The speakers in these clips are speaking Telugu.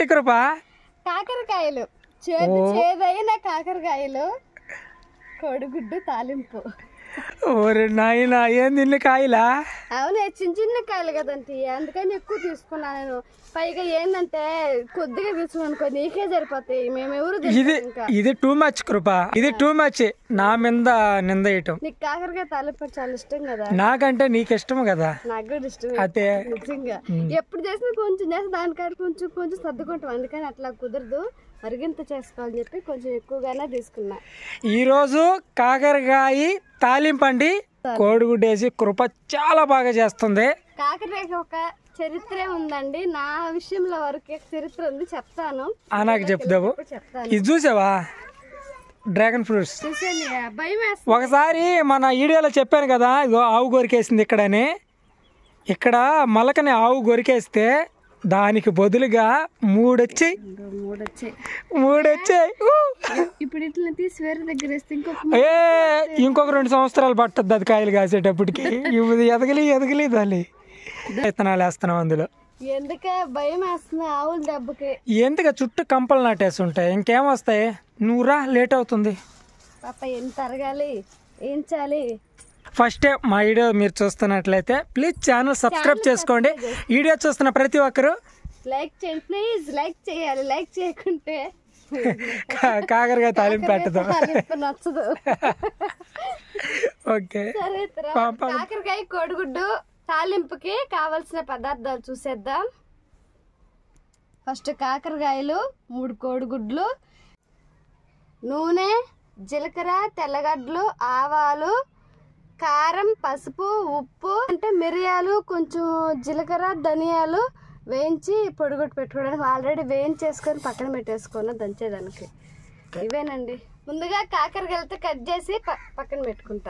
కృప కాకరకాయలు చేదు చేదైన కాకరకాయలు కోడిగుడ్డు తాలింపు ఓరి నాయన ఏం తిన్ని కాయలా అవునే చిన్న చిన్న కాయలు కదండి అందుకని ఎక్కువ తీసుకున్నాను నేను పైగా ఏంటంటే కొద్దిగా తీసుకున్నాను అనుకో నీకే సరిపోతాయి మేమెవరు ఇది ఇది టూ మచ్ కృప ఇది టూ మచ్ నా మీద నింద వేయటం నీకు కాకరకాయ తాలింపు చాలా ఇష్టం కదా నాకంటే నీకు ఇష్టం కదా నాకు కూడా ఇష్టం అదే నిజంగా ఎప్పుడు చేసినా కొంచెం చేసి దానికాడ కొంచెం కొంచెం సర్దుకుంటాం అందుకని అట్లా కుదరదు మరిగింత చేసుకోవాలని చెప్పి కొంచెం ఎక్కువగానే తీసుకున్నా ఈరోజు కాకరకాయ తాలింపండి కోడిగుడ్డు వేసి కృప చాలా బాగా చేస్తుంది కాకరకాయ ఒక చరిత్రే ఉందండి నా విషయంలో వరకు చరిత్ర ఉంది చెప్తాను ఆ నాకు చెప్తావు ఇప్పుడు చెప్తాను ఇది చూసావా డ్రాగన్ ఫ్రూట్స్ చూసాను భయం వేస్తుంది ఒకసారి మన వీడియోలో చెప్పాను కదా ఇగో ఆవు గొరికేసింది ఇక్కడని ఇక్కడ మలకని ఆవు గొరికేస్తే దానికి బదులుగా మూడొచ్చాయి మూడు వచ్చాయి మూడొచ్చాయి ఊ! ఇప్పుడు ఇట్లా తీసి వేరే దగ్గర వేస్తే ఇంకొక ఏ ఇంకొక రెండు సంవత్సరాలు పట్టద్ది అది కాయలు కాసేటప్పటికి ఇది ఎదగలి ఎదగలి దాని విత్తనాలు వేస్తున్నాం అందులో ఎందుకే భయం వేస్తుంది ఆవుల దెబ్బకి ఎందుకు చుట్టూ కంపలు నాటేసి ఉంటాయి ఇంకేం వస్తాయి నువ్వు రా లేట్ అవుతుంది పాప ఎంత తరగాలి ఏంచాలి ఫస్ట్ టైం మా వీడియో మీరు చూస్తున్నట్లయితే ప్లీజ్ ఛానల్ సబ్స్క్రైబ్ చేసుకోండి వీడియో చూస్తున్న ప్రతి ఒక్కరు లైక్ చేయండి ప్లీజ్ లైక్ చేయాలి లైక్ చేయకుంటే కా- కాకరకాయ తాలింపు పెట్టదు తాలింపు నచ్చదు ఓకే సరే తర్వాత కాకరకాయ కోడిగుడ్డు తాలింపుకి కావలసిన పదార్థాలు చూసేద్దాం ఫస్ట్ కాకరకాయలు మూడు కోడిగుడ్లు నూనె జీలకర్ర తెల్లగడ్డలు ఆవాలు కారం పసుపు ఉప్పు అంటే మిరియాలు కొంచెం జీలకర్ర ధనియాలు వేయించి పొడిగొట్టు పెట్టుకోవడానికి ఆల్రెడీ వేయించేసుకొని పక్కన పెట్టేసుకున్న దంచేదానికి ఇవేనండి ముందుగా కాకరకాయలతో కట్ చేసి ప- పక్కన పెట్టుకుంటా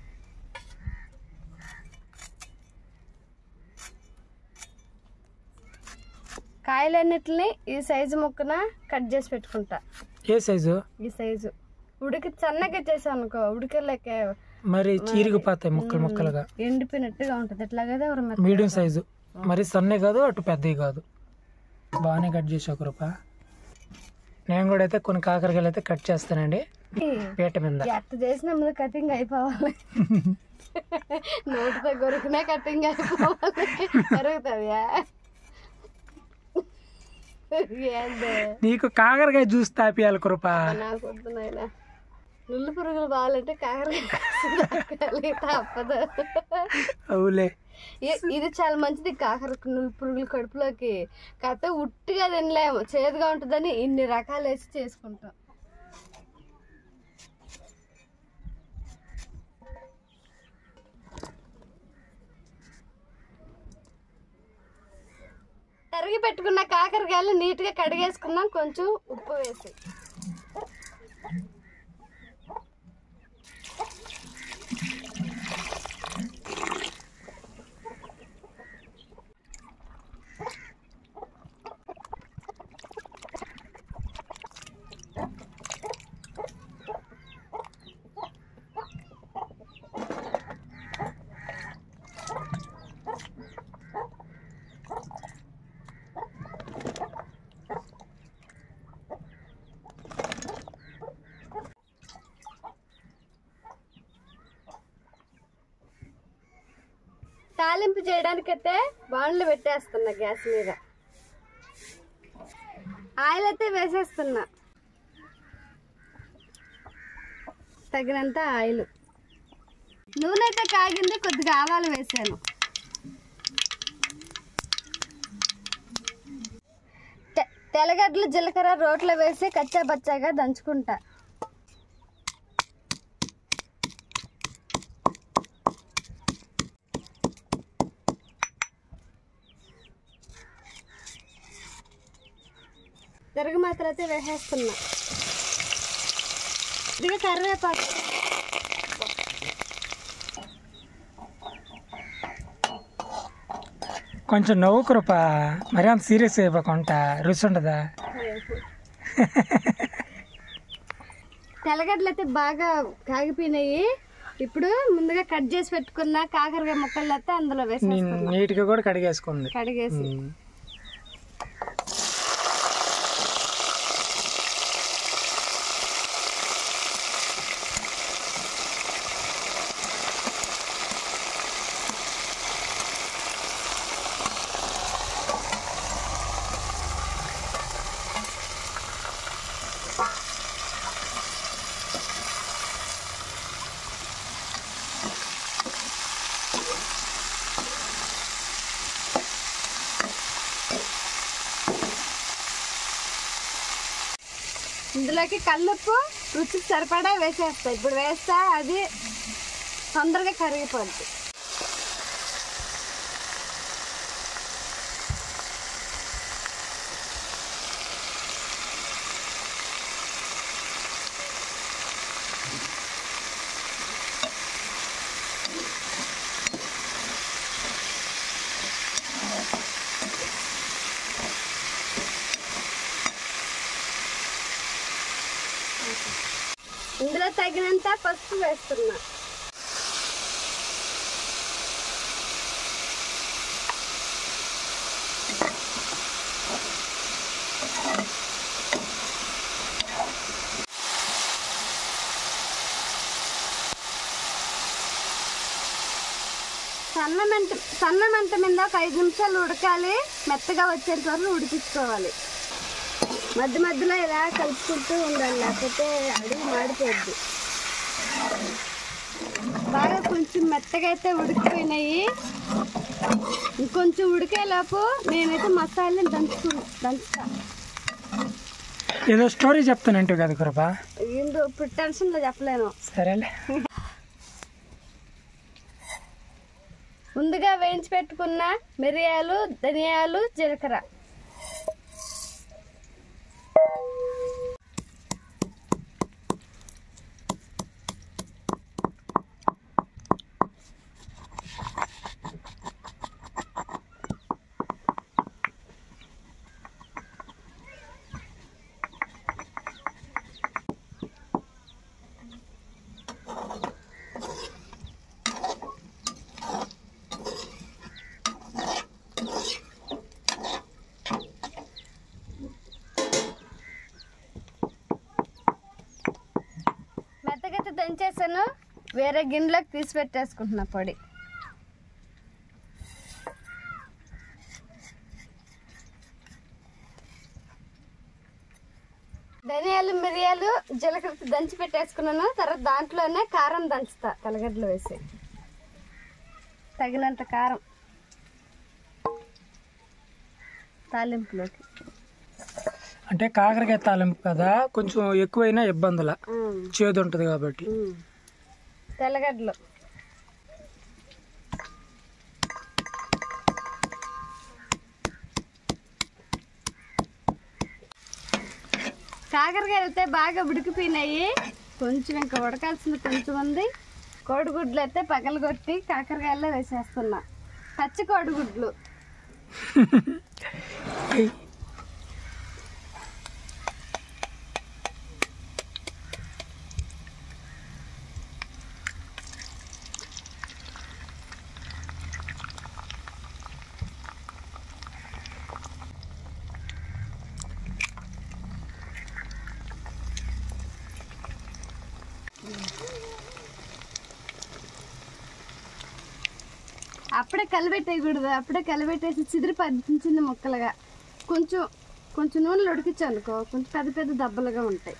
కాయలన్నిటిని ఈ సైజు ముక్కన కట్ చేసి పెట్టుకుంటా ఏ సైజు ఈ సైజు ఉడికి సన్నగా చేసాం అనుకో ఉడికలేక మరి చీరిగిపోతాయి ముక్కలు ముక్కలుగా ఎండిపోయినట్టుగా ఉంటుంది ఎట్లాగైతే ఎవరు మీడియం సైజు మరి సన్నే కాదు అటు పెద్దవి కాదు బాగానే కట్ చేసావు కృప నేను కూడా అయితే కొన్ని కాకరకాయలు అయితే కట్ చేస్తానండి పీట మీద ఎట్ట చేసిన ముందు కటింగ్ అయిపోవాలి నోటితో కొరుకునే కటింగ్ అయిపోవాలి జరుగుతుందా ఏందే నీకు కాకరకాయ జ్యూస్ తాపియాలి కృప నాకు వద్దు నాయనా నుల్లు పురుగులు బాగాలంటే కాకరకాయ తప్పదు అవులే ఇ- ఇది చాలా మంచిది కాకర నువ్వు పురుగులు కడుపులోకి కాకపోతే ఉట్టిగా తినలేము చేదుగా ఉంటుందని ఇన్ని రకాలు వేసి చేసుకుంటాం తరిగి పెట్టుకున్న కాకరకాయలు నీట్గా కడిగేసుకున్నాం కొంచెం ఉప్పు వేసి తాలింపు చేయడానికైతే బాండ్లు పెట్టేస్తున్నా గ్యాస్ మీద ఆయిల్ అయితే వేసేస్తున్నా తగినంత ఆయిల్ నూనె అయితే కాగింది కొద్దిగా ఆవాలు వేసాను తె- తెల్లగడ్డలు జీలకర్ర రోట్లో వేసి కచ్చా బచ్చాగా దంచుకుంటా తిరగ మాత్రం అయితే వేసేస్తున్నా ఇదిగో కరివేపాకు కొంచెం నవ్వు కృప మరి అంత సీరియస్ అయిపోకుండా రుచి ఉండదా తెల్లగడ్డలు అయితే బాగా కాగిపోయినాయి ఇప్పుడు ముందుగా కట్ చేసి పెట్టుకున్న కాకరకాయ ముక్కలు అయితే అందులో వేసి నేను నీట్గా కూడా కడిగేసుకుంది కడిగేసి ఉమ్. ఇందులోకి కల్లుప్పు రుచికి సరిపడా వేసేస్తా ఇప్పుడు వేస్తా అది తొందరగా కరిగిపోద్ది ఇందులో తగినంత పసుపు వేస్తున్నా సన్న మంట సన్న మంట మీద ఒక ఐదు నిమిషాలు ఉడకాలి మెత్తగా వచ్చేంత వరకు ఉడికించుకోవాలి మధ్య మధ్యలో ఇలా కలుపుకుంటూ ఉండాలి లేకపోతే అడుగు మాడిపోద్ది బాగా కొంచెం మెత్తగా అయితే ఉడికిపోయినాయి ఇంకొంచెం ఉడికేలోపు నేనైతే మసాలాని దంచుకు దంచుతా ఏదో స్టోరీ చెప్తానంటే కదా కృప ఏందో ఇప్పుడు టెన్షన్లో చెప్పలేను సరేలే ముందుగా వేయించి పెట్టుకున్న మిరియాలు ధనియాలు జీలకర్ర మెత్తగైతే దంచేసాను వేరే గిన్నెలోకి తీసి పెట్టేసుకుంటున్నా పొడి ధనియాలు మిరియాలు జీలకర్ర దంచి పెట్టేసుకున్నాను తర్వాత దాంట్లోనే కారం దంచుతా తెల్లగడ్డలు వేసి తగినంత కారం తాలింపులోకి అంటే కాకరకాయ తాలింపు కదా కొంచెం ఎక్కువైనా ఇబ్బందుల ఉమ్, చేదు ఉంటుంది కాబట్టి ఉమ్. తెల్లగడ్డలు కాకరకాయలు అయితే బాగా ఉడికిపోయినాయి కొంచెం ఇంకా ఉడకాల్సింది కొంచెం ఉంది కోడిగుడ్లు అయితే పగలగొట్టి కాకరకాయల్లో వేసేస్తున్నా పచ్చి కోడిగుడ్లు అప్పుడే కలిపెట్టేయకూడదు అప్పుడే కలిపెట్టేసి చిదిరి పద్దించింది ముక్కలుగా కొంచెం కొంచెం నూనెలు ఉడికించనుకో కొంచెం పెద్ద పెద్ద దెబ్బలుగా ఉంటాయి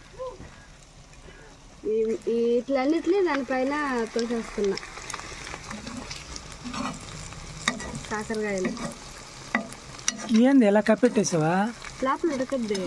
ఈ- ఈ ఇట్లన్నిటిని దానిపైన తోసేస్తున్నా కాకరకాయలు ఏంది ఎలా కప్పెట్టేసావా లోపల ఉడకద్ది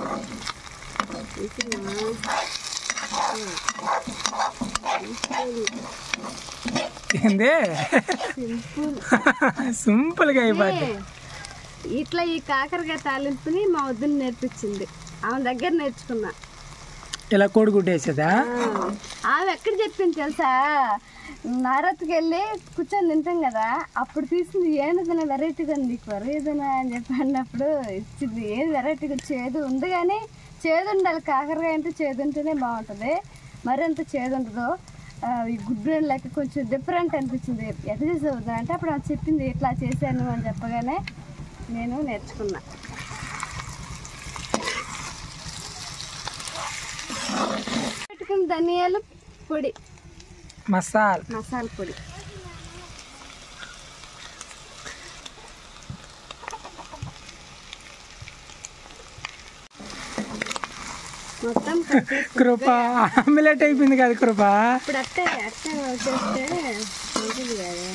ఏంది సింపుల్ సింపుల్గా అయిపోద్ది ఇట్లా ఈ కాకరకాయ తాలింపుని మా వద్దని నేర్పించింది ఆమె దగ్గర నేర్చుకున్నా ఇలా కోడిగుడ్డు వేసేదా ఆ, ఆమె ఎక్కడ చెప్పింది తెలుసా నారత్కి వెళ్ళి కూర్చొని తింటాం కదా అప్పుడు తీసింది ఏదైనా వెరైటీగా ఉంది నీకు ఏదైనా అని చెప్పి అన్నప్పుడు ఇచ్చింది ఏది వెరైటీగా చేదు ఉంది కానీ చేదు ఉండాలి కాకరకాయ అంటే చేదు ఉంటేనే బాగుంటుంది మరింత చేదు ఉండదు ఆ, ఈ గుడ్డు లెక్క కొంచెం డిఫరెంట్ అనిపించింది ఎట్లా చేసేది అంటే అప్పుడు ఆమె చెప్పింది ఇట్లా చేశాను అని చెప్పగానే నేను నేర్చుకున్నా పెట్టుకున్న ధనియాలు పొడి మసాల్ మసాలా పొడి మొత్తం కలిపి కృప ఆమ్లెట్ అయిపోయింది కదా కృప ఇప్పుడు అట్టే అట్టే వచ్చేస్తే ఉంటుంది కదా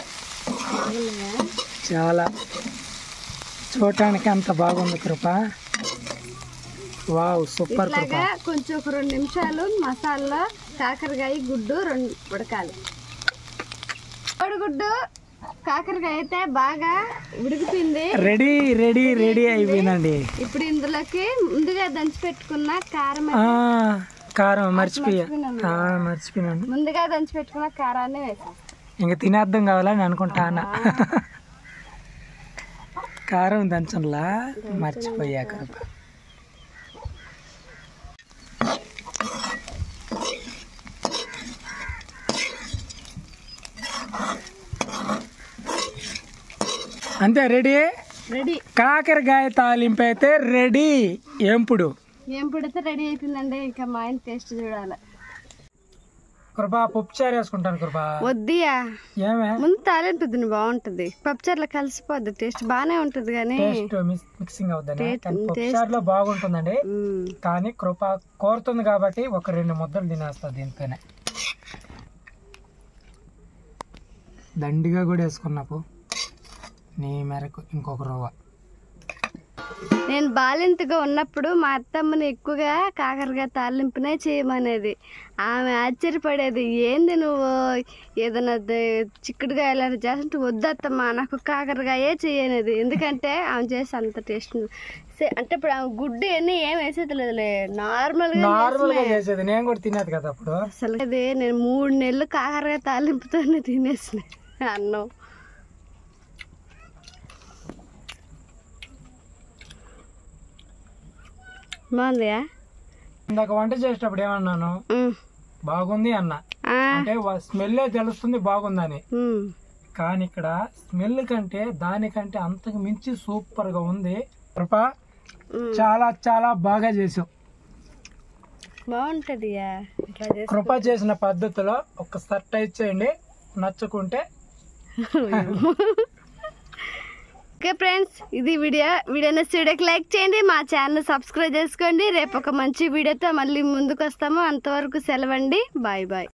బాగుందా? చాలా చూడటానికి అంత బాగుంది కృప వావ్ సూపర్ కృప ఇట్లాగా కొంచెం ఒక రెండు నిమిషాలు మసాలా కాకరకాయ గుడ్డు రెండు ఉడకాలి కోడిగుడ్డు కాకరకాయ అయితే బాగా ఉడికిపోయింది రెడీ రెడీ రెడీ అయిపోయిందండి ఇప్పుడు ఇందులోకి ముందుగా దంచి పెట్టుకున్న కారం ఆ, కారం మర్చిపోయా ఆ, మర్చిపోయాను ముందుగా దంచి పెట్టుకున్న కారాన్ని వేసాం ఇంకా తినేద్దాం కావాలని అనుకుంటా అన్న కారం దంచంలా మర్చిపోయా కృప అంతే రెడీ రెడీ కాకరకాయ తాలింపు అయితే రెడీ ఏంపుడు ఏం పుడితే రెడీ అయిపోయిందండి ఇంకా మా ఆయన టేస్ట్ చూడాలి కృప పప్పు చారు వేసుకుంటాను కృప వద్దియా ఏమే ముందు తాలింపుద్ది బాగుంటది పప్పుచారులో కలిసిపోద్ది టేస్ట్ బాగానే ఉంటది కానీ టేస్ట్ మిక్సింగ్ అవుతుంది కానీ పప్పు చారులో బాగుంటుందండి మ్మ్. కానీ కృప కోరుతుంది కాబట్టి ఒక రెండు ముద్దలు తినేస్తా దీంతోనే దండిగా కూడా వేసుకున్నాపు నీ మేరకు ఇంకొక రవ్వ నేను బాలింతగా ఉన్నప్పుడు మా అత్తమ్మని ఎక్కువగా కాకరకాయ తాలింపునే చేయమనేది ఆమె ఆశ్చర్యపడేది ఏంది నువ్వు ఏదైనా ద- చిక్కుడుగా ఇలా చేస్తుంటే వద్దత్తమ్మా నాకు కాకరకాయే చేయనేది ఎందుకంటే ఆమె చేసి అంత టేస్ట్ అంటే ఇప్పుడు ఆమె గుడ్డు అన్నీ ఏం వేసేది లేదులే నార్మల్గా నార్మల్ గా చేసేది నేను కూడా తినేది కదా అప్పుడు అసలు అది నేను మూడు నెలలు కాకరకాయ తాలింపుతోనే తినేసిన అన్నం బాగుందియా ఇందాక వంట చేసేటప్పుడు ఏమన్నాను ఉమ్. బాగుంది అన్న ఆ, అంటే స్మెల్లే తెలుస్తుంది బాగుందని ఉమ్. కానీ ఇక్కడ స్మెల్ కంటే దానికంటే అంతకు మించి సూపర్ గా ఉంది కృప ఉమ్. చాలా చాలా బాగా చేసావు బాగుంటదియా ఇట్లా చేసి కృప చేసిన పద్ధతిలో ఒకసారి ట్రై చేయండి నచ్చుకుంటే ఓకే ఫ్రెండ్స్ ఇది వీడియో వీడియో నచ్చి వీడియోకి లైక్ చేయండి మా ఛానల్ సబ్స్క్రైబ్ చేసుకోండి రేపు ఒక మంచి వీడియోతో మళ్ళీ ముందుకు వస్తాము అంతవరకు సెలవండి బాయ్ బాయ్